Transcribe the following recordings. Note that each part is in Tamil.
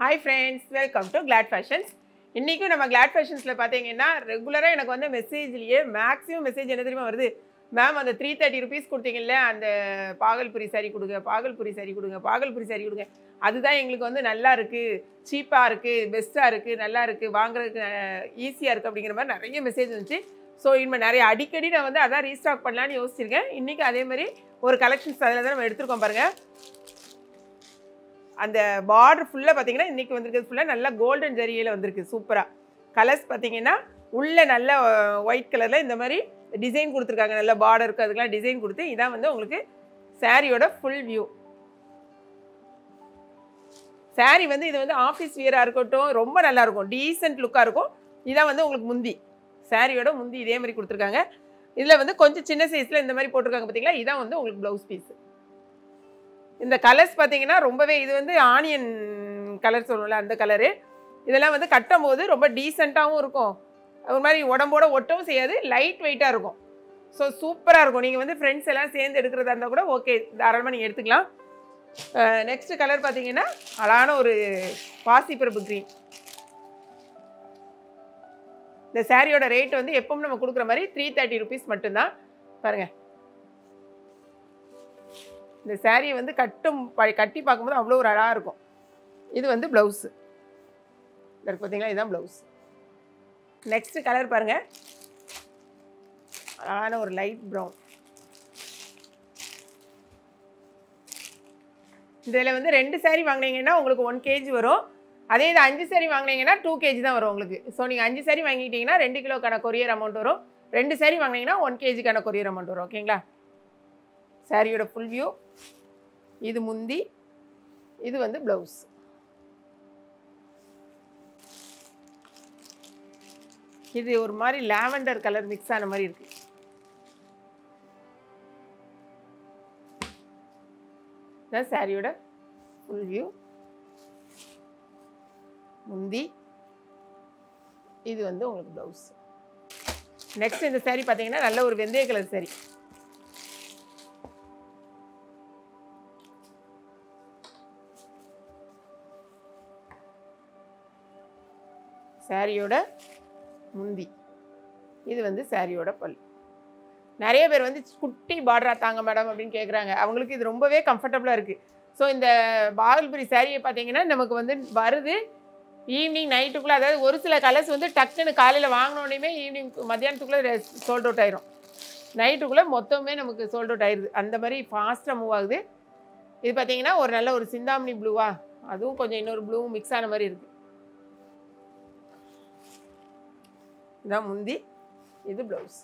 Hi friends welcome to Glad fashions இன்றைக்கும் நம்ம கிளாட் ஃபேஷன்ஸில் பார்த்தீங்கன்னா ரெகுலராக எனக்கு வந்து மெசேஜ்லேயே மேக்ஸிமம் மெசேஜ் என்ன தெரியுமா வருது மேம் அந்த த்ரீ தேர்ட்டி ருபீஸ் கொடுத்தீங்கல்ல அந்த பாகல்புரி சாரி கொடுங்க பாகல்புரி சாரி கொடுங்க பாகல்புரி சாரி கொடுங்க அதுதான் எங்களுக்கு வந்து நல்லா இருக்குது சீப்பாக இருக்குது பெஸ்ட்டாக இருக்குது நல்லா இருக்குது வாங்குறதுக்கு ஈஸியாக இருக்குது அப்படிங்கிற மாதிரி நிறைய மெசேஜ் வந்துச்சு ஸோ இனிமேல் நிறைய அடிக்கடி நான் வந்து அதான் ரீஸ்டாக் பண்ணலான்னு யோசிச்சிருக்கேன் இன்றைக்கி அதே மாதிரி ஒரு கலெக்ஷன்ஸ் அதில் தான் நம்ம எடுத்திருக்கோம் பாருங்கள் அந்த பார்டர் ஃபுல்லாக பார்த்தீங்கன்னா இன்றைக்கி வந்திருக்கிறது ஃபுல்லாக நல்லா கோல்டன் ஜரியில் வந்திருக்கு சூப்பராக கலர்ஸ் பார்த்தீங்கன்னா உள்ளே நல்ல ஒயிட் கலரில் இந்த மாதிரி டிசைன் கொடுத்துருக்காங்க நல்ல பார்டருக்கு அதுக்கெல்லாம் டிசைன் கொடுத்து இதான் வந்து உங்களுக்கு சாரியோட ஃபுல் வியூ சாரி வந்து இது வந்து ஆஃபீஸ் வியராக இருக்கட்டும் ரொம்ப நல்லா இருக்கும் டீசென்ட் லுக்காக இருக்கும் இதான் வந்து உங்களுக்கு முந்தி சாரியோட முந்தி இதே மாதிரி கொடுத்துருக்காங்க இதில் வந்து கொஞ்சம் சின்ன சைஸில் இந்த மாதிரி போட்டிருக்காங்க பார்த்தீங்களா இதான் வந்து உங்களுக்கு ப்ளவுஸ் பீஸ் இந்த கலர்ஸ் பார்த்தீங்கன்னா ரொம்பவே இது வந்து ஆனியன் கலர் சொல்லுவோம்ல அந்த கலரு இதெல்லாம் வந்து கட்டும் போது ரொம்ப டீசெண்டாகவும் இருக்கும் ஒரு மாதிரி உடம்போட ஒட்டவும் செய்யாது லைட் வெயிட்டாக இருக்கும் ஸோ சூப்பராக இருக்கும் நீங்கள் வந்து ஃப்ரெண்ட்ஸ் எல்லாம் சேர்ந்து எடுக்கிறதா இருந்தால் கூட ஓகே தாராளமாக நீங்கள் எடுத்துக்கலாம் நெக்ஸ்ட் கலர் பார்த்தீங்கன்னா அழகான ஒரு பாசிப்பருப்பு க்ரீன் இந்த சாரியோட ரேட் வந்து எப்பவும் நம்ம கொடுக்குற மாதிரி த்ரீ தேர்ட்டி ருபீஸ் மட்டும்தான் பாருங்கள் இந்த சாரியை வந்து கட்டும் ப- கட்டி பார்க்கும்போது அவ்வளோ ஒரு அழகாக இருக்கும் இது வந்து ப்ளவுஸு இருக்கு பார்த்தீங்களா இதுதான் ப்ளவுஸ் நெக்ஸ்ட் கலர் பாருங்கள் அழகான ஒரு லைட் ப்ரௌன் இதில் வந்து ரெண்டு saree வாங்குனீங்கன்னா உங்களுக்கு ஒன் கேஜி வரும் அதே இது அஞ்சு saree வாங்குனீங்கன்னா டூ கேஜி தான் வரும் உங்களுக்கு ஸோ நீங்கள் அஞ்சு saree வாங்கிட்டீங்கன்னா ரெண்டு கிலோக்கான கொரியர் அமௌண்ட் வரும் ரெண்டு saree வாங்குனீங்கன்னா ஒன் கேஜிக்கான கொரியர் அமௌண்ட் வரும் ஓகேங்களா சாரியோட ஃபுல் வியூ இது முந்தி இது வந்து ப்ளவுஸ் இது ஒரு மாதிரி லாவெண்டர் கலர் மிக்ஸ் ஆன மாதிரி இருக்கு இதான் சாரியோட ஃபுல் வியூ முந்தி இது வந்து உங்களுக்கு ப்ளவுஸ் நெக்ஸ்ட் இந்த saree பார்த்தீங்கன்னா நல்ல ஒரு வெந்தய கலர் saree சாரியோட முந்தி இது வந்து சாரியோட பல் நிறைய பேர் வந்து குட்டி பார்டரா தாங்க மேடம் அப்படின்னு கேட்குறாங்க அவங்களுக்கு இது ரொம்பவே கம்ஃபர்டபுளாக இருக்குது ஸோ இந்த பாகல்புரி சாரியை பார்த்தீங்கன்னா நமக்கு வந்து வருது ஈவினிங் நைட்டுக்குள்ளே அதாவது ஒரு சில கலர்ஸ் வந்து டக்குன்னு காலையில் வாங்கினோடனே ஈவினிங் மத்தியானத்துக்குள்ளே சோல்ட் அவுட் ஆயிரும் நைட்டுக்குள்ளே மொத்தமே நமக்கு சோல்ட் அவுட் ஆயிடுது அந்த மாதிரி ஃபாஸ்ட்டாக மூவ் ஆகுது இது பார்த்தீங்கன்னா ஒரு நல்ல ஒரு சிந்தாமணி ப்ளூவா அதுவும் கொஞ்சம் இன்னொரு ப்ளூவும் மிக்ஸ் ஆன மாதிரி இருக்குது இதான் முந்தி இது ப்ளவுஸ்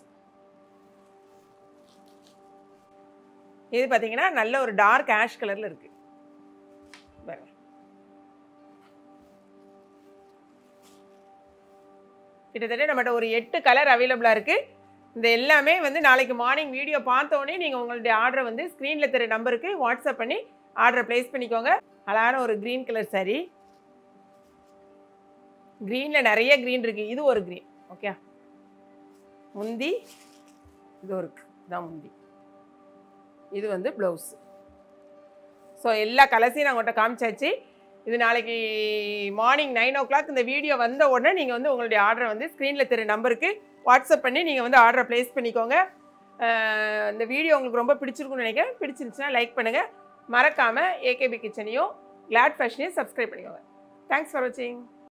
இது பார்த்தீங்கன்னா நல்ல ஒரு டார்க் ஆஷ் கலரில் இருக்கு பாருங்க. கிட்டத்தட்ட நம்மகிட்ட ஒரு எட்டு கலர் அவைலபிளாக இருக்குது இந்த எல்லாமே வந்து நாளைக்கு மார்னிங் வீடியோ பார்த்தோன்னே நீங்கள் உங்களுடைய ஆர்டரை வந்து ஸ்க்ரீனில் தெரிய நம்பருக்கு வாட்ஸ்அப் பண்ணி ஆர்டரை ப்ளேஸ் பண்ணிக்கோங்க அழகான ஒரு க்ரீன் கலர் saree க்ரீனில் நிறைய க்ரீன் இருக்குது இது ஒரு க்ரீன் ஓகே முந்தி இது ஒரு இதான் முந்தி இது வந்து ப்ளவுஸ் ஸோ எல்லா கலர்ஸையும் நான் உங்கள்கிட்ட காமிச்சாச்சு இது நாளைக்கு மார்னிங் நைன் ஓ கிளாக் இந்த வீடியோ வந்த உடனே நீங்கள் வந்து உங்களுடைய ஆர்டரை வந்து ஸ்க்ரீனில் தெரிய நம்பருக்கு வாட்ஸ்அப் பண்ணி நீங்கள் வந்து ஆர்டரை ப்ளேஸ் பண்ணிக்கோங்க அஹ் இந்த வீடியோ உங்களுக்கு ரொம்ப பிடிச்சிருக்குன்னு நினைக்கிறேன் பிடிச்சிருந்துச்சுன்னா லைக் பண்ணுங்கள் மறக்காமல் ஏகேபி கிச்சனையும் கிளாட் ஃபேஷனையும் சப்ஸ்கிரைப் பண்ணிக்கோங்க தேங்க்ஸ் ஃபார் வாட்சிங்